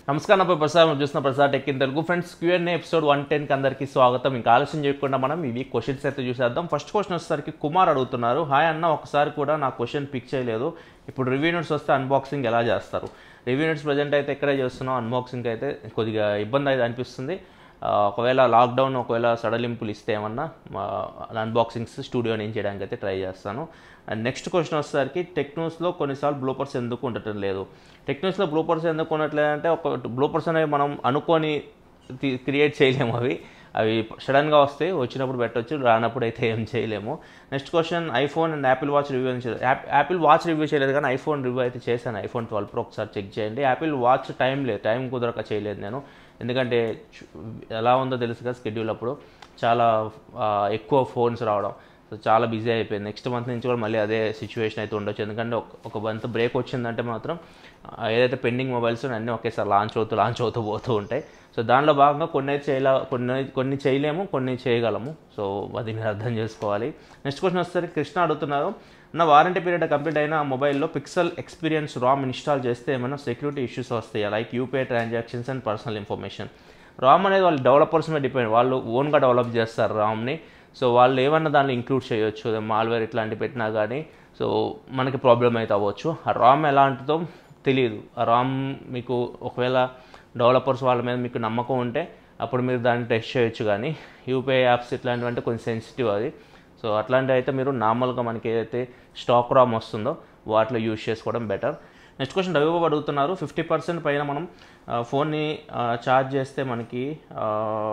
నమస్కారం నా పేరు ప్రసాద్ మనం చూస్తున్న Prasad tech in Telugu friends QnA episode one టెన్కి అందరికీ స్వాగతం ఇంకా ఆలస్యం చేయకుండా మనం ఇవి క్వశ్చన్స్ అయితే చూసేద్దాం ఫస్ట్ క్వశ్చన్ వచ్చేసరికి కుమార్ అడుగుతున్నారు హాయ్ అన్న ఒకసారి కూడా నా క్వశ్చన్ పిక్ చేయలేదు ఇప్పుడు రివ్యూ నోట్స్ వస్తే అన్బాక్సింగ్ ఎలా చేస్తారు రివ్యూ నోట్స్ ప్రజెంట్ అయితే ఇక్కడే చేస్తున్నాం అన్బాక్సింగ్ అయితే కొద్దిగా ఇబ్బంది అయితే అనిపిస్తుంది ఆ, ఒకవేళ లాక్డౌన్ ఒకవేళ సడలింపులు ఇస్తే ఏమన్నా అన్బాక్సింగ్స్ స్టూడియో నేను చేయడానికి అయితే ట్రై చేస్తాను అండ్ నెక్స్ట్ క్వశ్చన్ వచ్చేసరికి టెక్నోస్లో కొన్నిసార్లు బ్లూపర్స్ ఎందుకు ఉండటం లేదు టెక్నోస్లో బ్లూపర్స్ ఎందుకు ఉండట్లేదు అంటే ఒక బ్లూపర్స్ అనేవి మనం అనుకొని క్రియేట్ చేయలేము అవి అవి సడన్గా వస్తే వచ్చినప్పుడు పెట్టవచ్చు రానప్పుడు అయితే ఏం చేయలేము next question iPhone and Apple watch review చేయలేదు యాపిల్ వాచ్ రివ్యూ చేయలేదు కానీ ఐఫోన్ రివ్యూ అయితే చేశాను ఐఫోన్ ట్వెల్వ్ ప్రో ఒకసారి చెక్ చేయండి యాపిల్ వాచ్ టైం లేదు టైం కుదరక చేయలేదు నేను ఎందుకంటే చు- ఎలా ఉందో తెలుసు కదా స్కెడ్యూల్ అప్పుడు చాలా ఆ, ఎక్కువ ఫోన్స్ రావడం సో చాలా బిజీ అయిపోయింది నెక్స్ట్ మంత్ నుంచి కూడా మళ్ళీ అదే సిచ్యువేషన్ అయితే ఉండొచ్చు ఎందుకంటే ఒక- ఒక మంత్ బ్రేక్ వచ్చిందంటే మాత్రం ఆ, ఏదైతే పెండింగ్ మొబైల్స్ ఉన్నాయో అన్నీ ఒకేసారి లాంచ్ అవుతూ లాంచ్ అవుతూ పోతూ ఉంటాయి సో దానిలో భాగంగా కొన్ని అయితే చేయలే కొన్ని కొన్ని చేయలేము కొన్ని చేయగలము సో అది మీరు అర్థం చేసుకోవాలి నెక్స్ట్ క్వశ్చన్ వచ్చేసరికి కృష్ణ అడుగుతున్నారు నా వారంటీ పీరియడ్ కంప్లీట్ అయిన ఆ మొబైల్లో పిక్సెల్ ఎక్స్పీరియన్స్ రామ్ ఇన్స్టాల్ చేస్తే ఏమైనా సెక్యూరిటీ ఇష్యూస్ వస్తాయా like UPI transactions and personal information RAM అనేది వాళ్ళు డెవలపర్స్ మీద డిపెండ్ వాళ్ళు ఓన్గా డెవలప్ చేస్తారు రామ్ని సో వాళ్ళు ఏమన్నా దాన్ని ఇంక్లూడ్ చేయొచ్చు మాల్వేర్ ఇట్లాంటివి పెట్టినా కానీ సో మనకి ప్రాబ్లం అయితే అవ్వచ్చు ఆ రామ్ ఎలాంటిదో తెలియదు ఆ రామ్ మీకు ఒకవేళ డెవలపర్స్ వాళ్ళ మీద మీకు నమ్మకం ఉంటే అప్పుడు మీరు దాన్ని టెస్ట్ చేయొచ్చు కానీ యూపీఐ యాప్స్ ఇట్లాంటివి అంటే కొంచెం సెన్సిటివ్ అది సో అట్లాంటివి అయితే మీరు నార్మల్గా మనకి ఏదైతే స్టాక్ రామ్ వస్తుందో వాటిలో యూజ్ చేసుకోవడం better next question Ravi Babu అడుగుతున్నారు ఫిఫ్టీ పర్సెంట్ పైన మనం ఆ, ఫోన్ని ఛార్జ్ చేస్తే మనకి ఆ,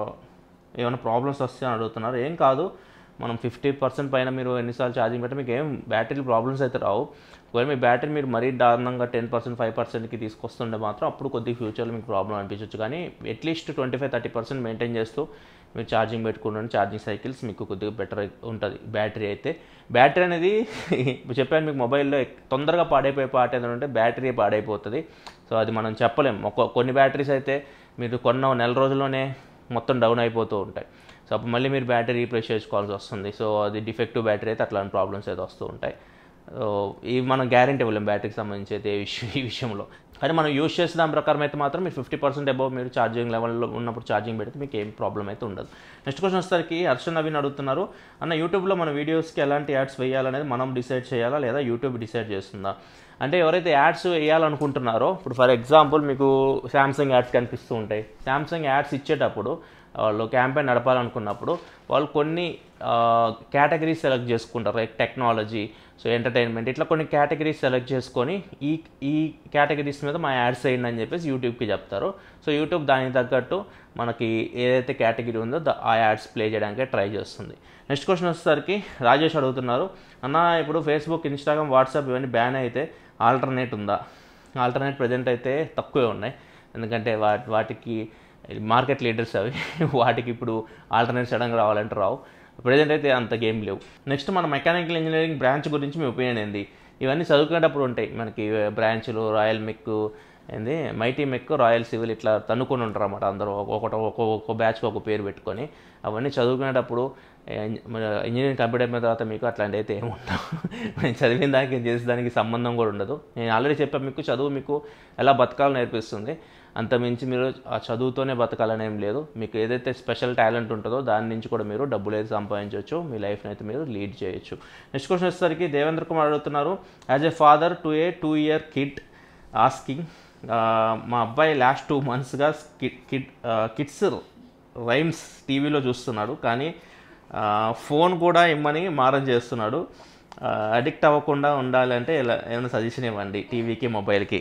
ఏమైనా ప్రాబ్లమ్స్ వస్తాయని అడుగుతున్నారు ఏం కాదు మనం ఫిఫ్టీ పర్సెంట్ పైన మీరు ఎన్నిసార్లు ఛార్జింగ్ పెడితే మీకు ఏం బ్యాటరీ ప్రాబ్లమ్స్ అయితే రావు ఒకవేళ మీ బ్యాటరీ మీరు మరీ దారుణంగా టెన్ పర్సెంట్ ఫైవ్ పర్సెంట్కి తీసుకొస్తుంటే మాత్రం అప్పుడు కొద్దిగా ఫ్యూచర్లో మీకు ప్రాబ్లం అనిపించవచ్చు కానీ at least twenty five thirty percent maintain చేస్తూ మీరు ఛార్జింగ్ పెట్టుకున్న ఛార్జింగ్ సైకిల్స్ మీకు కొద్దిగా బెటర్ ఉంటుంది బ్యాటరీ అయితే బ్యాటరీ అనేది ఇప్పుడు చెప్పాను మీకు మొబైల్లో ఎక్- తొందరగా పాడైపోయే పాట ఏంటంటే బ్యాటరీ పాడైపోతుంది సో అది మనం చెప్పలేం ఒక కొన్ని బ్యాటరీస్ అయితే మీరు కొన్న నెల రోజుల్లోనే మొత్తం డౌన్ అయిపోతూ ఉంటాయి సో అప్పుడు మళ్ళీ మీరు బ్యాటరీ రీప్లేస్ చేసుకోవాల్సి వస్తుంది సో అది డిఫెక్టివ్ బ్యాటరీ అయితే అట్లాంటి ప్రాబ్లమ్స్ అయితే వస్తూ ఉంటాయి సో ఇవి మనం గ్యారంటీ ఇవ్వలేం బ్యాటరీకి సంబంధించి అయితే ఈ విషయం ఈ విషయంలో కానీ మనం యూస్ చేసే దాని ప్రకారం అయితే మాత్రం మీరు ఫిఫ్టీ పర్సెంట్ అబౌవ్ మీరు ఛార్జింగ్ లెవెల్లో ఉన్నప్పుడు ఛార్జింగ్ పెడితే మీకు ఏం ప్రాబ్లం అయితే ఉండదు నెక్స్ట్ క్వశ్చన్ వచ్చేసరికి హర్ష నవీన్ అడుగుతున్నారు అన్న యూట్యూబ్లో మన వీడియోస్కి ఎలాంటి యాడ్స్ వేయాలనేది మనం డిసైడ్ చేయాలా లేదా యూట్యూబ్ డిసైడ్ చేస్తుందా అంటే ఎవరైతే యాడ్స్ వేయాలనుకుంటున్నారో ఇప్పుడు ఫర్ ఎగ్జాంపుల్ మీకు శాంసంగ్ యాడ్స్ కనిపిస్తూ ఉంటాయి శాంసంగ్ యాడ్స్ ఇచ్చేటప్పుడు వాళ్ళు క్యాంపెయిన్ నడపాలనుకున్నప్పుడు వాళ్ళు కొన్ని కేటగిరీస్ సెలెక్ట్ చేసుకుంటారు లైక్ టెక్నాలజీ సో ఎంటర్టైన్మెంట్ ఇట్లా కొన్ని కేటగిరీస్ సెలెక్ట్ చేసుకొని ఈ ఈ కేటగిరీస్ మీద మా యాడ్స్ వేయండి అని చెప్పేసి యూట్యూబ్కి చెప్తారు సో యూట్యూబ్ దానికి తగ్గట్టు మనకి ఏదైతే కేటగిరీ ఉందో దా- ఆ యాడ్స్ ప్లే చేయడానికి ట్రై చేస్తుంది నెక్స్ట్ క్వశ్చన్ వచ్చేసరికి రాజేష్ అడుగుతున్నారు అన్న ఇప్పుడు ఫేస్బుక్ ఇన్స్టాగ్రామ్ వాట్సాప్ ఇవన్నీ బ్యాన్ అయితే ఆల్టర్నేట్ ఉందా ఆల్టర్నేట్ ప్రజెంట్ అయితే తక్కువే ఉన్నాయి ఎందుకంటే వా వాటికి మార్కెట్ లీడర్స్ అవి వాటికి ఇప్పుడు ఆల్టర్నేట్ సడన్గా రావాలంటే రావు ప్రజెంట్ అయితే అంత గేమ్ లేవు నెక్స్ట్ మన మెకానికల్ ఇంజనీరింగ్ బ్రాంచ్ గురించి మీ ఒపీనియన్ ఏంది ఇవన్నీ చదువుకునేటప్పుడు ఉంటాయి మనకి బ్రాంచ్లు రాయల్ మెక్ ఏంది మైటీ మెక్ రాయల్ సివిల్ ఇట్లా తన్నుకొని ఉంటారు అన్నమాట అందరూ ఒక్కొక్కటి ఒక్కొక్క ఒక్కొక్క బ్యాచ్కి ఒక పేరు పెట్టుకొని అవన్నీ చదువుకునేటప్పుడు ఏ- మన ఇంజనీరింగ్ కంప్లీట్ అయిపోయిన తర్వాత మీకు అట్లాంటి అయితే ఏమి ఉండవు నేను చదివిన దానికి చేసే దానికి సంబంధం కూడా ఉండదు నేను ఆల్రెడీ చెప్పాను మీకు చదువు మీకు ఎలా బతకాలో నేర్పిస్తుంది అంత మించి మీరు ఆ చదువుతోనే బతకాలని ఏం లేదు మీకు ఏదైతే స్పెషల్ టాలెంట్ ఉంటుందో దాని నుంచి కూడా మీరు డబ్బులు అయితే సంపాదించవచ్చు మీ లైఫ్ని అయితే మీరు లీడ్ చేయొచ్చు నెక్స్ట్ క్వశ్చన్ వచ్చేసరికి దేవేంద్ర కుమార్ అడుగుతున్నారు as a father to a two year kid asking మా అబ్బాయి లాస్ట్ టూ మంత్స్గా కిడ్ కిడ్ కిడ్స్ రైమ్స్ టీవీలో చూస్తున్నాడు కానీ ఆ, ఫోన్ కూడా ఇమ్మని మారం చేస్తున్నాడు అడిక్ట్ అవ్వకుండా ఉండాలంటే ఎలా ఏమైనా సజెషన్ ఇవ్వండి టీవీకి మొబైల్కి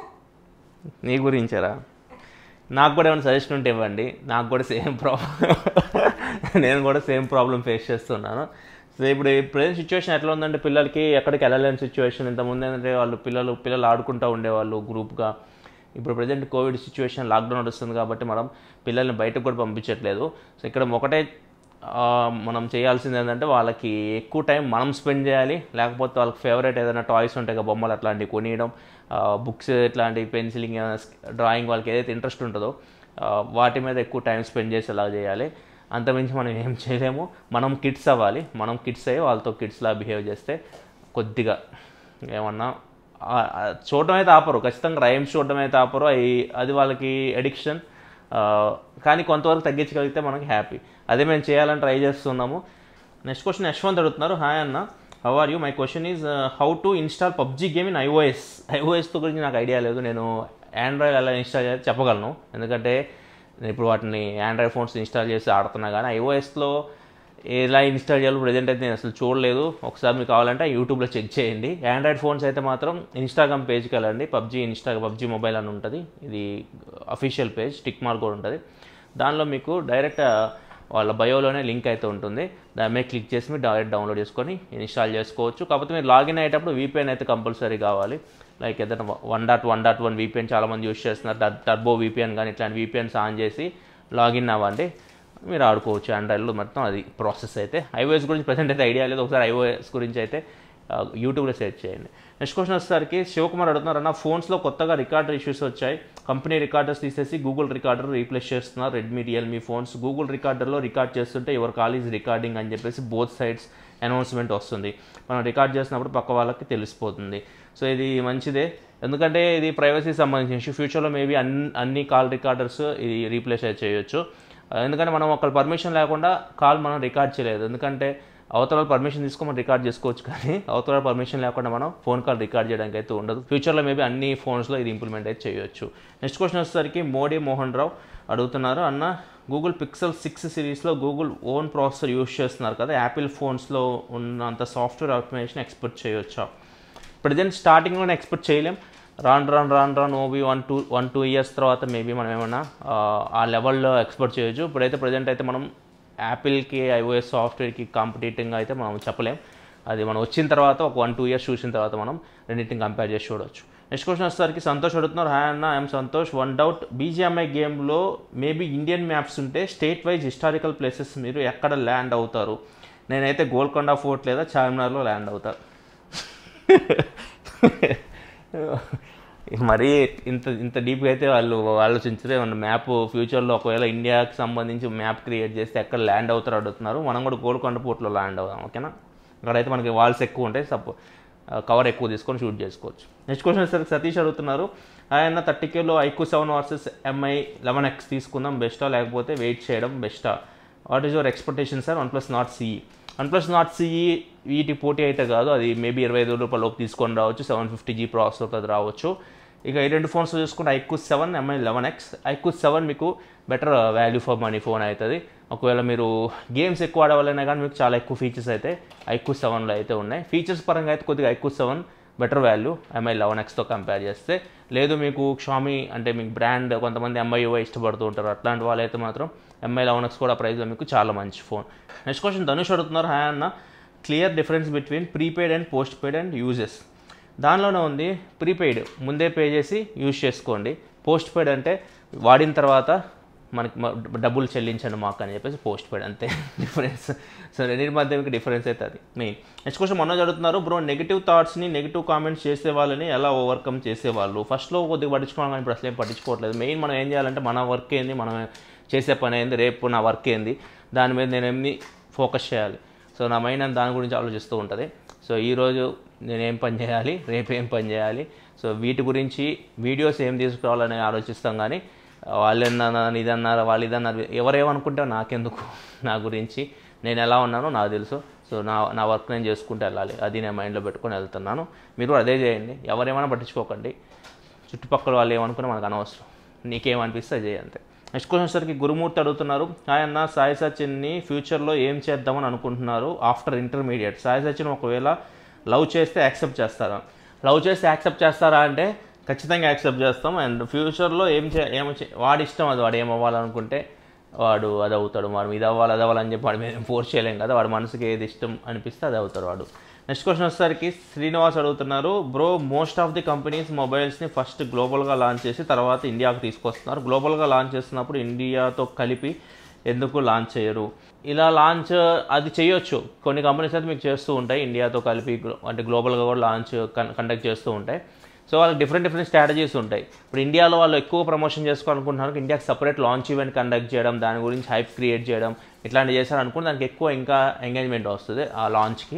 నీ గురించారా నాకు కూడా ఏమైనా సజెషన్ ఉంటే ఇవ్వండి నాకు కూడా సేమ్ ప్రాబ్లం నేను కూడా సేమ్ ప్రాబ్లం ఫేస్ చేస్తున్నాను సో ఇప్పుడు ప్రజెంట్ సిచ్యువేషన్ ఎట్లా ఉందంటే పిల్లలకి ఎక్కడికి వెళ్ళలేని సిచ్యువేషన్ ఇంతకుముందు ఏంటంటే వాళ్ళు పిల్లలు పిల్లలు ఆడుకుంటూ ఉండేవాళ్ళు గ్రూప్గా ఇప్పుడు ప్రజెంట్ కోవిడ్ సిచ్యువేషన్ లాక్డౌన్ నడుస్తుంది కాబట్టి మనం పిల్లల్ని బయటకు కూడా పంపించట్లేదు సో ఇక్కడ ఒకటే ఆ, మనం చేయాల్సింది ఏంటంటే వాళ్ళకి ఎక్కువ టైం మనం స్పెండ్ చేయాలి లేకపోతే వాళ్ళకి ఫేవరెట్ ఏదైనా టాయ్స్ ఉంటాయి కదా బొమ్మలు అట్లాంటివి కొనియడం బుక్స్ ఇట్లాంటి పెన్సిలింగ్ డ్రాయింగ్ వాళ్ళకి ఏదైతే ఇంట్రెస్ట్ ఉంటుందో ఆ, వాటి మీద ఎక్కువ టైం స్పెండ్ చేసేలా చేయాలి అంతమించి మనం ఏం చేయలేము మనం కిడ్స్ అవ్వాలి మనం కిడ్స్ అయ్యి వాళ్ళతో కిడ్స్లా బిహేవ్ చేస్తే కొద్దిగా ఏమన్నా ఆ- ఆ చూడడం అయితే ఆపరు ఖచ్చితంగా రైమ్స్ చూడడం అయితే ఆపరు అవి అది వాళ్ళకి ఎడిక్షన్ కానీ కొంతవరకు తగ్గించగలిగితే మనకి హ్యాపీ అదే మేము చేయాలని ట్రై చేస్తున్నాము నెక్స్ట్ క్వశ్చన్ యశ్వంత్ అడుగుతున్నారు హాయ్ అన్న how are you my question is how to install PUBG game in iOS iOS గురించి నాకు ఐడియా లేదు నేను ఆండ్రాయిడ్ ఎలా ఇన్స్టాల్ చేయాలి చెప్పగలను ఎందుకంటే నేను ఇప్పుడు వాటిని ఆండ్రాయిడ్ ఫోన్స్ ఇన్స్టాల్ చేసి ఆడుతున్నా కానీ ఐఓఎస్లో ఎలా ఇన్స్టాల్ చేయాలో ప్రజెంట్ అయితే నేను అసలు చూడలేదు ఒకసారి మీకు కావాలంటే యూట్యూబ్లో చెక్ చేయండి ఆండ్రాయిడ్ ఫోన్స్ అయితే మాత్రం ఇన్స్టాగ్రామ్ పేజ్కి వెళ్ళండి పబ్జీ ఇన్స్టా పబ్జీ మొబైల్ అని ఉంటుంది ఇది అఫీషియల్ పేజ్ టిక్ మార్క్ కూడా ఉంటుంది దానిలో మీకు డైరెక్ట్ వాళ్ళ బయోలోనే లింక్ అయితే ఉంటుంది దాని మీద క్లిక్ చేసి మీరు డైరెక్ట్ డౌన్లోడ్ చేసుకొని ఇన్స్టాల్ చేసుకోవచ్చు కాకపోతే మీరు లాగిన్ అయ్యేటప్పుడు వీపీఎన్ అయితే కంపల్సరీ కావాలి లైక్ ఏదైనా one dot one dot one VPN చాలామంది యూస్ చేస్తున్నారు టర్బో వీపీఎన్ కానీ ఇట్లాంటి వీపీఎన్స్ ఆన్ చేసి లాగిన్ అవ్వండి మీరు ఆడుకోవచ్చు ఆండ్రాయిడ్లో మొత్తం అది ప్రాసెస్ అయితే ఐఓఎస్ గురించి ప్రజెంట్ అయితే ఐడియా లేదు ఒకసారి ఐఓఎస్ గురించి అయితే ఆ, యూట్యూబ్లో సెర్చ్ చేయండి నెక్స్ట్ క్వశ్చన్ వచ్చేసరికి శివకుమార్ అడుగుతున్నారు అన్న ఫోన్స్లో కొత్తగా రికార్డర్ ఇష్యూస్ వచ్చాయి కంపెనీ రికార్డర్స్ తీసేసి గూగుల్ రికార్డర్ రీప్లేస్ చేస్తున్నారు రెడ్మీ రియల్మీ ఫోన్స్ గూగుల్ రికార్డర్లో రికార్డ్ చేస్తుంటే యువర్ కాల్ ఈజ్ రికార్డింగ్ అని చెప్పేసి బోత్ సైడ్స్ అనౌన్స్మెంట్ వస్తుంది మనం రికార్డ్ చేసినప్పుడు పక్క వాళ్ళకి తెలిసిపోతుంది సో ఇది మంచిదే ఎందుకంటే ఇది ప్రైవసీ సంబంధించిన ఇష్యూ ఫ్యూచర్లో మేబీ అన్ని అన్ని కాల్ రికార్డర్స్ ఇది రీప్లేస్ అయితే చేయొచ్చు ఎందుకంటే మనం ఒకళ్ళ పర్మిషన్ లేకుండా కాల్ మనం రికార్డ్ చేయలేదు ఎందుకంటే అవతల పర్మిషన్ తీసుకొని మనం రికార్డ్ చేసుకోవచ్చు కానీ అవతల పర్మిషన్ లేకుండా మనం ఫోన్ కాల్ రికార్డ్ చేయడానికి అయితే ఉండదు ఫ్యూచర్లో మేబీ అన్ని ఫోన్స్లో ఇది ఇంప్లిమెంట్ అయితే చేయొచ్చు నెక్స్ట్ క్వశ్చన్ వచ్చేసరికి మోడీ మోహన్ రావు అడుగుతున్నారు అన్న గూగుల్ పిక్సెల్ సిక్స్ సిరీస్లో గూగుల్ ఓన్ ప్రాసెసర్ యూస్ చేస్తున్నారు కదా యాపిల్ ఫోన్స్లో ఉన్నంత సాఫ్ట్వేర్ ఆప్టిమైజేషన్ ఎక్స్పెక్ట్ చేయొచ్చా ప్రజెంట్ స్టార్టింగ్లోనే ఎక్స్పెక్ట్ చేయలేం రాను రాను రాను రాను ఓబీ one two one two years తర్వాత మేబీ మనం ఏమన్నా ఆ, ఆ లెవెల్లో ఎక్స్పెక్ట్ చేయొచ్చు ఇప్పుడైతే ప్రజెంట్ అయితే మనం యాపిల్కి ఐఓఎస్ సాఫ్ట్వేర్కి కాంపిటేటివ్గా అయితే మనం చెప్పలేం అది మనం వచ్చిన తర్వాత ఒక వన్ టూ ఇయర్స్ చూసిన తర్వాత మనం రెండింటిని కంపేర్ చేసి చూడవచ్చు నెక్స్ట్ క్వశ్చన్ వచ్చేసరికి సంతోష్ అడుగుతున్నారు హాయ్ అన్న I'm Santosh one doubt BGMI గేమ్లో మేబీ ఇండియన్ మ్యాప్స్ ఉంటే స్టేట్ వైజ్ హిస్టారికల్ ప్లేసెస్ మీరు ఎక్కడ ల్యాండ్ అవుతారు నేనైతే గోల్కొండ ఫోర్ట్ లేదా చార్మినార్లో ల్యాండ్ అవుతాను మరీ ఇంత ఇంత డీప్గా అయితే వాళ్ళు ఆలోచించరే మన మ్యాప్ ఫ్యూచర్లో ఒకవేళ ఇండియాకి సంబంధించి మ్యాప్ క్రియేట్ చేస్తే ఎక్కడ ల్యాండ్ అవుతారో అడుగుతున్నారు మనం కూడా గోల్కొండ పోర్ట్లో ల్యాండ్ అవుదాం ఓకేనా అక్కడైతే మనకి వాల్స్ ఎక్కువ ఉంటాయి సపో కవర్ ఎక్కువ తీసుకొని షూట్ చేసుకోవచ్చు నెక్స్ట్ క్వశ్చన్ వచ్చేసరికి సతీష్ అడుగుతున్నారు ఆయన థర్టీ కేలో iQOO seven versus Mi eleven X తీసుకుందాం బెస్టా లేకపోతే వెయిట్ చేయడం బెస్టా what is your expectation sir one plus Nord CE one plus Nord CE వీటి పోటీ అయితే కాదు అది మేబీ ఇరవై ఐదు రూపాయల లోపు తీసుకొని రావచ్చు సెవెన్ ఫిఫ్టీ జీ ప్రాసెసర్ అది రావచ్చు ఇక ఈ రెండు ఫోన్స్ చూసుకుంటే iQOO seven Mi eleven X iQOO seven మీకు better value for money phone అవుతుంది ఒకవేళ మీరు గేమ్స్ ఎక్కువ ఆడవాలైనా కానీ మీకు చాలా ఎక్కువ ఫీచర్స్ అయితే ఐక్యూ సెవెన్లో అయితే ఉన్నాయి ఫీచర్స్ పరంగా అయితే కొద్దిగా iQOO seven better value Mi eleven ఎక్స్తో కంపేర్ చేస్తే లేదు మీకు షామీ అంటే మీకు బ్రాండ్ కొంతమంది ఎంఐ యుఐ ఇష్టపడుతూ ఉంటారు అట్లాంటి వాళ్ళైతే మాత్రం ఎంఐ లెవెన్ ఎక్స్ కూడా ప్రైస్లో మీకు చాలా మంచి ఫోన్ నెక్స్ట్ క్వశ్చన్ ధనుష్ అడుగుతున్నారు హాయ్ అన్న clear difference between prepaid and postpaid and uses దానిలోనే ఉంది ప్రీపెయిడ్ ముందే పే చేసి యూజ్ చేసుకోండి పోస్ట్ పెయిడ్ అంటే వాడిన తర్వాత మనకి మ- డబ్బులు చెల్లించండి మాకు అని చెప్పేసి పోస్ట్ పెయిడ్ అంతే డిఫరెన్స్ సో రెండింటి మధ్య మీకు డిఫరెన్స్ అయితే అది మెయిన్ నెక్స్ట్ క్వశ్చన్ మొన్న అడుగుతున్నారు బ్రో నెగిటివ్ థాట్స్ని నెగిటివ్ కామెంట్స్ చేసే వాళ్ళని ఎలా ఓవర్కమ్ చేసేవాళ్ళు ఫస్ట్లో కొద్దిగా పట్టించుకోవడం కానీ ఇప్పుడు అసలు ఏం పట్టించుకోవట్లేదు మెయిన్ మనం ఏం చేయాలంటే మన వర్క్ ఏంది మనం చేసే పని ఏంది రేపు నా వర్క్ ఏంది దాని మీద నేను ఏమి ఫోకస్ చేయాలి సో నా మైండ్ అంతా దాని గురించి ఆలోచిస్తూ ఉంటుంది సో ఈరోజు నేను ఏం పని చేయాలి రేపు ఏం పని చేయాలి సో వీటి గురించి వీడియోస్ ఏం తీసుకురావాలని ఆలోచిస్తాం కానీ వాళ్ళు ఎన్నన్నారు ఇది అన్నారు వాళ్ళు ఇది అన్నారు ఎవరేమనుకుంటే నాకెందుకు నా గురించి నేను ఎలా ఉన్నానో నాకు తెలుసు సో నా నా వర్క్ నేను చేసుకుంటూ వెళ్ళాలి అది నేను మైండ్లో పెట్టుకొని వెళ్తున్నాను మీరు కూడా అదే చేయండి ఎవరేమైనా పట్టించుకోకండి చుట్టుపక్కల వాళ్ళు ఏమనుకున్నా మనకు అనవసరం నీకేమనిపిస్తే అది చేయి అంతే నెక్స్ట్ క్వశ్చన్ వచ్చేసరికి గురుమూర్తి అడుగుతున్నారు హాయ్ అన్న సాయి సచిన్ని ఫ్యూచర్లో ఏం చేద్దామని అనుకుంటున్నారు ఆఫ్టర్ ఇంటర్మీడియట్ సాయి సచిన్ ఒకవేళ లవ్ చేస్తే యాక్సెప్ట్ చేస్తారా లవ్ చేస్తే యాక్సెప్ట్ చేస్తారా అంటే ఖచ్చితంగా యాక్సెప్ట్ చేస్తాం అండ్ ఫ్యూచర్లో ఏం చే ఏం చే- వాడి ఇష్టం అది వాడు ఏం అవ్వాలనుకుంటే వాడు అది అవుతాడు వాడు ఇది అవ్వాలి అది అవ్వాలని చెప్పి వాడి మీద ఫోర్స్ చేయలేం కదా వాడి మనసుకి ఏది ఇష్టం అనిపిస్తే అది అవుతాడు వాడు నెక్స్ట్ క్వశ్చన్ వచ్చేసరికి శ్రీనివాస్ అడుగుతున్నారు bro most of the companies మొబైల్స్ని ఫస్ట్ గ్లోబల్గా లాంచ్ చేసి తర్వాత ఇండియాకు తీసుకొస్తున్నారు గ్లోబల్గా లాంచ్ చేస్తున్నప్పుడు ఇండియాతో కలిపి ఎందుకు లాంచ్ చేయరు ఇలా లాంచ్ అది చేయొచ్చు కొన్ని కంపెనీస్ అయితే మీకు చేస్తూ ఉంటాయి ఇండియాతో కలిపి గ్లో- అంటే గ్లోబల్గా కూడా లాంచ్ కండక్ట్ చేస్తూ ఉంటాయి సో వాళ్ళకి డిఫరెంట్ డిఫరెంట్ స్ట్రాటజీస్ ఉంటాయి ఇప్పుడు ఇండియాలో వాళ్ళు ఎక్కువ ప్రమోషన్ చేసుకోవాలనుకుంటున్నారు ఇండియాకి సపరేట్ లాంచ్ ఈవెంట్ కండక్ట్ చేయడం దాని గురించి హైప్ క్రియేట్ చేయడం ఇట్లాంటివి చేశారు అనుకుంటే దానికి ఎక్కువ ఇంకా ఎంగేజ్మెంట్ వస్తుంది ఆ లాంచ్కి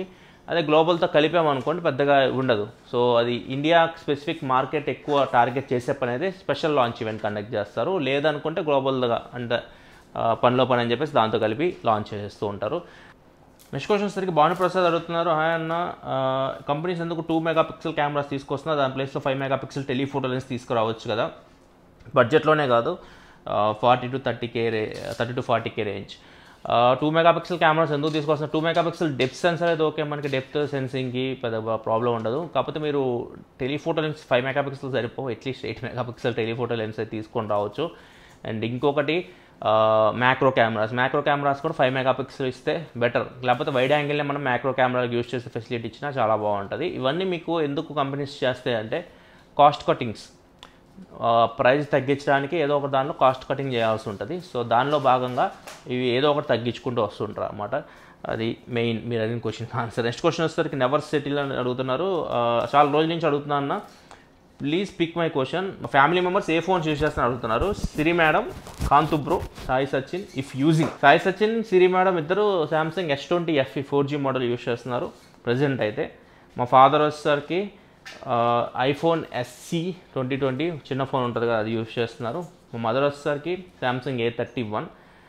అదే గ్లోబల్తో కలిపామనుకోండి పెద్దగా ఉండదు సో అది ఇండియా స్పెసిఫిక్ మార్కెట్ ఎక్కువ టార్గెట్ చేసే పని అయితే స్పెషల్ లాంచ్ ఈవెంట్ కండక్ట్ చేస్తారు లేదనుకుంటే గ్లోబల్గా అంటే ఆ, పనిలో పని అని చెప్పేసి దాంతో కలిపి లాంచ్ చేస్తూ ఉంటారు నెక్స్ట్ క్వశ్చన్ సరికి భానుప్రసాద్ అడుగుతున్నారు హాయ్ అన్న కంపెనీస్ ఎందుకు టూ మెగా పిక్సెల్ కెమెరాస్ తీసుకొస్తున్నా దాని ప్లేస్లో five mega pixel telephoto lens తీసుకురావచ్చు కదా బడ్జెట్లోనే కాదు ఫార్టీ టు థర్టీ కే రే thirty to forty K range two mega pixel cameras ఎందుకు తీసుకొస్తున్నా two mega pixel depth sensor అయితే ఓకే మనకి డెప్త్ సెన్సింగ్కి పెద్ద ప్రాబ్లం ఉండదు కాకపోతే మీరు telephoto lens five mega pixel సరిపో at least eight mega pixel telephoto lens అయితే తీసుకొని రావచ్చు అండ్ ఇంకొకటి మ్యాక్రో కెమెరాస్ మ్యాక్రో కెమెరాస్ కూడా ఫైవ్ మెగా పిక్సెల్ ఇస్తే బెటర్ లేకపోతే వైడ్ యాంగిల్నే మనం మ్యాక్రో కెమెరాకి యూస్ చేసే ఫెసిలిటీ ఇచ్చినా చాలా బాగుంటుంది ఇవన్నీ మీకు ఎందుకు కంపెనీస్ చేస్తాయి అంటే కాస్ట్ కటింగ్స్ ప్రైస్ తగ్గించడానికి ఏదో ఒక దానిలో కాస్ట్ కటింగ్ చేయాల్సి ఉంటుంది సో దానిలో భాగంగా ఇవి ఏదో ఒకటి తగ్గించుకుంటూ వస్తుంటారు అన్నమాట అది మెయిన్ మీరు అడిగిన క్వశ్చన్ ఆన్సర్ నెక్స్ట్ క్వశ్చన్ వచ్చేసరికి నెవర్ సెటిల్ అని అడుగుతున్నారు ఆ, చాలా రోజుల నుంచి అడుగుతున్నా అన్న please pick my question family members ఏ ఫోన్స్ యూజ్ చేస్తారని అడుగుతున్నారు Siri madam Kanthu bro Sai Sachin if using Sai Sachin Siri madam ఇద్దరు Samsung S twenty FE four G model use చేస్తున్నారు ప్రజెంట్ అయితే మా ఫాదర్ వచ్చేసరికి ఐఫోన్ ఎస్సి ట్వంటీ ట్వంటీ చిన్న ఫోన్ ఉంటుంది కదా అది యూజ్ చేస్తున్నారు మా మదర్ వచ్చేసరికి Samsung A thirty one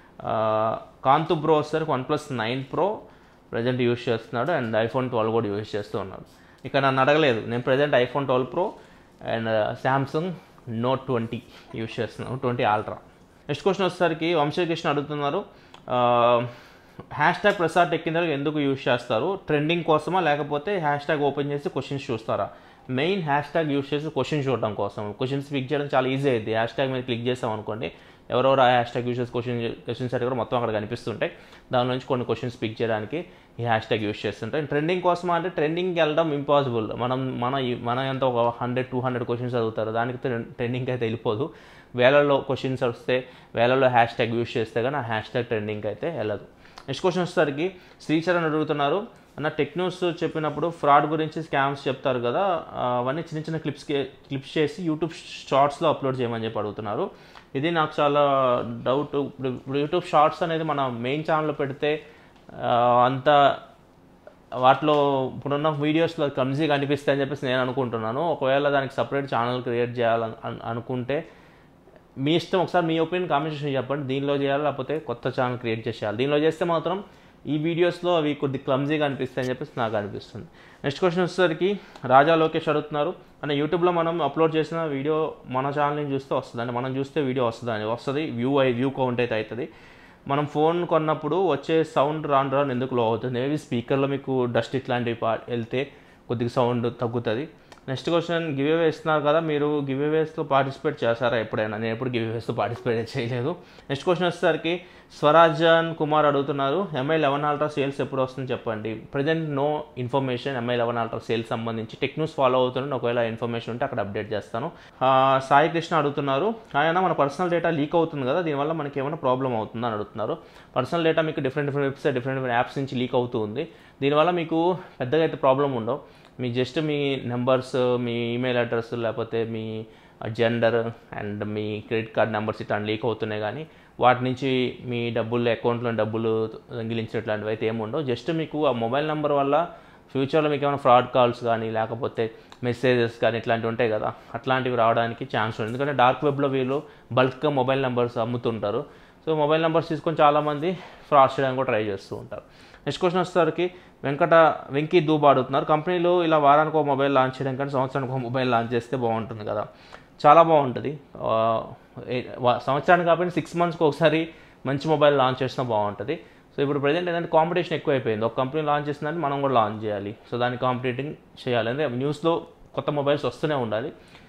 Kanthu bro వచ్చేసరికి one plus nine pro present use చేస్తున్నాడు అండ్ ఐఫోన్ ట్వెల్వ్ కూడా యూజ్ చేస్తూ ఉన్నాడు ఇక నన్ను అడగలేదు నేను present iPhone twelve pro and Samsung note twenty use చేస్తున్నాను ట్వంటీ ఆల్ట్రా నెక్స్ట్ క్వశ్చన్ వచ్చేసరికి వంశీకృష్ణ అడుగుతున్నారు హ్యాష్ ట్యాగ్ ప్రసాద్ టెక్కిందర్ ఎందుకు యూజ్ చేస్తారు ట్రెండింగ్ కోసమా లేకపోతే హ్యాష్ ట్యాగ్ ఓపెన్ చేసి క్వశ్చన్స్ చూస్తారా మెయిన్ హ్యాష్ ట్యాగ్ యూజ్ చేసి క్వశ్చన్ చూడడం కోసం క్వశ్చన్స్ పిక్ చేయడం చాలా ఈజీ అయింది హ్యాష్ ట్యాగ్ మీద క్లిక్ చేసాం అనుకోండి ఎవరెవరు ఆ హ్యాష్ ట్యాగ్ యూజ్ చేసి క్వశ్చన్ క్వశ్చన్స్ అయితే కూడా మొత్తం అక్కడ కనిపిస్తుంటాయి దాని నుంచి కొన్ని క్వశ్చన్స్ పిక్ చేయడానికి ఈ హ్యాష్ ట్యాగ్ యూజ్ చేస్తుంటాయి ట్రెండింగ్ కోసం అంటే ట్రెండింగ్కి వెళ్ళడం ఇంపాసిబుల్ మనం మన మన ఎంత ఒక హండ్రెడ్ టూ హండ్రెడ్ క్వశ్చన్స్ చదువుతారు దానికి ట్రెండింగ్ అయితే వెళ్ళిపోదు వేలల్లో క్వశ్చన్స్ వస్తే వేలల్లో హ్యాష్ ట్యాగ్ యూజ్ చేస్తే కానీ ఆ హ్యాష్ ట్యాగ్ ట్రెండింగ్ అయితే వెళ్ళదు నెక్స్ట్ క్వశ్చన్ వచ్చేసరికి శ్రీచరణ్ అడుగుతున్నారు అన్న టెక్ న్యూస్ చెప్పినప్పుడు ఫ్రాడ్ గురించి స్కామ్స్ చెప్తారు కదా ఆ, అవన్నీ చిన్న చిన్న క్లిప్స్ క్లిప్స్ చేసి యూట్యూబ్ షార్ట్స్లో అప్లోడ్ చేయమని చెప్పి అడుగుతున్నారు ఇది నాకు చాలా డౌట్ ఇప్పుడు ఇప్పుడు యూట్యూబ్ షార్ట్స్ అనేది మన మెయిన్ ఛానల్లో పెడితే ఆ, అంత వాటిలో ఇప్పుడున్న వీడియోస్లో క్లమ్జీగా అనిపిస్తాయని చెప్పేసి నేను అనుకుంటున్నాను ఒకవేళ దానికి సపరేట్ ఛానల్ క్రియేట్ చేయాలని అను- అనుకుంటే మీ ఇష్టం ఒకసారి మీ ఒపీనియన్ కామెంట్ సెక్షన్ చెప్పండి దీనిలో చేయాలి లేకపోతే కొత్త ఛానల్ క్రియేట్ చేసేయాలి దీనిలో చేస్తే మాత్రం ఈ వీడియోస్లో అవి కొద్ది క్లమ్జీగా అనిపిస్తాయని చెప్పేసి నాకు అనిపిస్తుంది నెక్స్ట్ క్వశ్చన్ వచ్చేసరికి రాజా లోకేష్ అడుగుతున్నారు అంటే యూట్యూబ్లో మనం అప్లోడ్ చేసిన వీడియో మన ఛానల్ నుంచి చూస్తే వస్తుంది అంటే మనం చూస్తే వీడియో వస్తుంది అని వస్తుంది వ్యూ అయి వ్యూ కౌంట్ అయితే అవుతుంది మనం ఫోన్ కొన్నప్పుడు వచ్చే సౌండ్ రాను రాను ఎందుకు లో అవుతుంది మేబీ స్పీకర్లో మీకు డస్ట్ ఇట్లాంటివి పా వెళ్తే కొద్దిగా సౌండ్ తగ్గుతుంది నెక్స్ట్ క్వశ్చన్ గివ్ అవే ఇస్తున్నారు కదా మీరు గివ్ అవేస్లో పార్టిసిపేట్ చేశారా ఎప్పుడైనా నేను ఎప్పుడు గివ్ అవేస్లో పార్టిసిపేట్ చేయలేదు నెక్స్ట్ క్వశ్చన్ వచ్చేసరికి స్వరాజన్ కుమార్ అడుగుతున్నారు ఎంఐ లెవెన్ అల్ట్రా సేల్స్ ఎప్పుడు వస్తుందని చెప్పండి present no information Mi eleven ultra sales సంబంధించి టెక్ న్యూస్ ఫాలో అవుతున్నాను ఒకవేళ ఇన్ఫర్మేషన్ ఉంటే అక్కడ అప్డేట్ చేస్తాను ఆ, సాయి కృష్ణ అడుగుతున్నారు ఆయన మన పర్సనల్ డేటా లీక్ అవుతుంది కదా దీనివల్ల మనకి ఏమైనా ప్రాబ్లం అవుతుందా అని అడుగుతున్నారు పర్సనల్ డేటా మీకు different different website different different apps నుంచి లీక్ అవుతూ ఉంది దీనివల్ల మీకు పెద్దగా అయితే ప్రాబ్లం ఉండవు మీ జస్ట్ మీ నెంబర్స్ మీ ఈమెయిల్ అడ్రస్ లేకపోతే మీ జెండర్ అండ్ మీ క్రెడిట్ కార్డ్ నెంబర్స్ ఇట్లా లీక్ అవుతున్నాయి కానీ వాటి నుంచి మీ డబ్బులు అకౌంట్లో డబ్బులు దొంగిలించేట్లాంటివి అయితే ఏమి ఉండవు జస్ట్ మీకు ఆ మొబైల్ నెంబర్ వల్ల ఫ్యూచర్లో మీకు ఏమైనా ఫ్రాడ్ కాల్స్ కానీ లేకపోతే మెసేజెస్ కానీ ఇట్లాంటివి ఉంటాయి కదా అట్లాంటివి రావడానికి ఛాన్స్ ఉంది ఎందుకంటే డార్క్ వెబ్లో వీళ్ళు బల్క్గా మొబైల్ నెంబర్స్ అమ్ముతుంటారు సో మొబైల్ నెంబర్స్ తీసుకొని చాలామంది ఫ్రాడ్ చేయడానికి కూడా ట్రై చేస్తూ ఉంటారు నెక్స్ట్ క్వశ్చన్ వచ్చేసరికి వెంకట వెంకీ దూబా అడుగుతున్నారు కంపెనీలో ఇలా వారానికి ఒక మొబైల్ లాంచ్ చేయడం కానీ సంవత్సరానికి ఒక మొబైల్ లాంచ్ చేస్తే బాగుంటుంది కదా చాలా బాగుంటుంది ఆ, ఏ- వా- సంవత్సరానికి కాబట్టి సిక్స్ మంత్స్కి ఒకసారి మంచి మొబైల్ లాంచ్ చేసినా బాగుంటుంది సో ఇప్పుడు ప్రజెంట్ ఏంటంటే కాంపిటీషన్ ఎక్కువైపోయింది ఒక కంపెనీ లాంచ్ చేసిందంటే మనం కూడా లాంచ్ చేయాలి సో దాన్ని కాంపిటేటింగ్ చేయాలి అంటే న్యూస్లో కొత్త మొబైల్స్ వస్తూనే ఉండాలి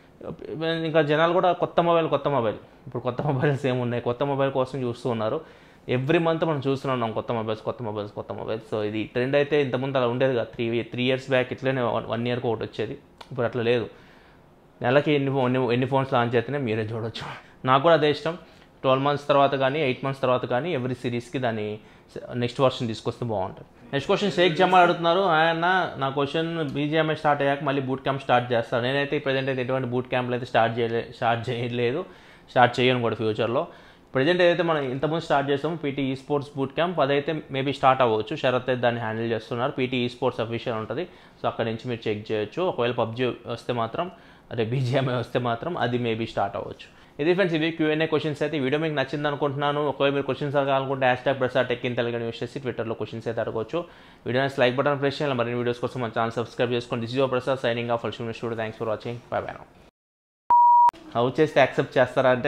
ఇంకా జనాలు కూడా కొత్త మొబైల్ కొత్త మొబైల్ ఇప్పుడు కొత్త మొబైల్స్ ఏమున్నాయి కొత్త మొబైల్ కోసం చూస్తూ ఉన్నారు ఎవ్రీ మంత్ మనం చూస్తున్నాం కొత్త మొబైల్స్ కొత్త మొబైల్స్ కొత్త మొబైల్స్ సో ఇది ట్రెండ్ అయితే ఇంతకుముందు అలా ఉండేది కదా త్రీ త్రీ ఇయర్స్ బ్యాక్ ఇట్లనే వన్ ఇయర్కి ఒకటి వచ్చేది ఇప్పుడు అట్లా లేదు నెలకి ఎన్ని ఫో- ఎన్ని ఎన్ని ఫోన్స్ లాంచ్ అయితేనే మీరే చూడొచ్చు నాకు కూడా అదే ఇష్టం ట్వెల్వ్ మంత్స్ తర్వాత కానీ ఎయిట్ మంత్స్ తర్వాత కానీ ఎవ్రీ సిరీస్కి దాన్ని నెక్స్ట్ వర్షన్ తీసుకొస్తే బాగుంటుంది నెక్స్ట్ క్వశ్చన్ షేక్ జమాల్ అడుగుతున్నారు ఆయన నా క్వశ్చన్ బీజీఎంఐ స్టార్ట్ అయ్యాక మళ్ళీ బూట్ క్యాంప్ స్టార్ట్ చేస్తాను నేనైతే ప్రజెంట్ అయితే ఎటువంటి బూట్ క్యాంప్లు అయితే స్టార్ట్ చేయలే స్టార్ట్ చేయలేదు స్టార్ట్ చేయను కూడా ఫ్యూచర్లో ప్రజెంట్ ఏదైతే మనం ఇంతకుముందు స్టార్ట్ చేసామో PT esports boot camp అదైతే మేబీ స్టార్ట్ అవ్వచ్చు శరత్ అయితే దాన్ని హ్యాండిల్ చేస్తున్నారు పీటీ ఈ స్పోర్ట్స్ అఫీషియల్ ఉంటుంది సో అక్కడ నుంచి మీరు చెక్ చేయొచ్చు ఒకవేళ పబ్జీ వస్తే మాత్రం అదే బీజిఎంఐ వస్తే మాత్రం అది మేబీ స్టార్ట్ అవ్వచ్చు ఇది ఫ్రెండ్స్ ఇవి క్యూఎన్ఏ క్వశ్చన్స్ అయితే ఈ వీడియో మీకు నచ్చింది అనుకుంటున్నాను ఒకవేళ మీరు క్వశ్చన్స్ అడగాలనుకుంటే hashtag Prasad tech in Telugu use చేసి ట్విట్టర్లో క్వశ్చన్స్ అయితే అడగవచ్చు వీడియో లైక్ బటన్ ప్రెస్ చేయాలి మరిన్ని వీడియోస్ కోసం మన ఛానల్ సబ్స్క్రైబ్ చేసుకోండి దిస్ యో ప్రసాద్ సైనింగ్ ఆఫ్ ఫల్షన్ studio thanks for watching bye bye how చేస్తే యాక్సెప్ట్ చేస్తారా అంటే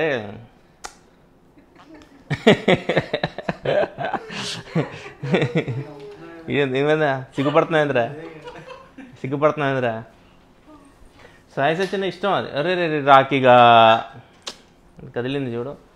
ఏమైందా సిగ్గుపడుతున్నాయిందిరా సిగ్గుపడుతున్నాయిందిరా సాయి సచిన్ ఇష్టం అది అరే రే రే రాకీగా కదిలింది చూడు